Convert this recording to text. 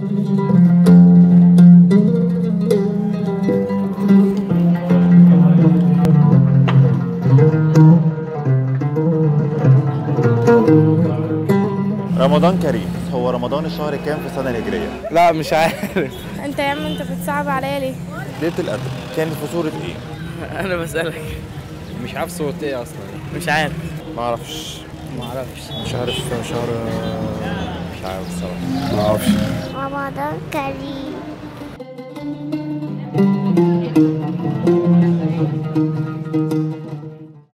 رمضان كريم هو رمضان الشهر كام في السنة الهجرية؟ لا مش عارف انت يا عم انت بتصعب عليا ليه ليلة القدر كانت في صورة ايه؟ انا بسألك مش عارف صورة ايه اصلا مش عارف ما اعرفش ما اعرفش مش عارف شهر مش عارف الصراحة ما اعرفش رمضان كريم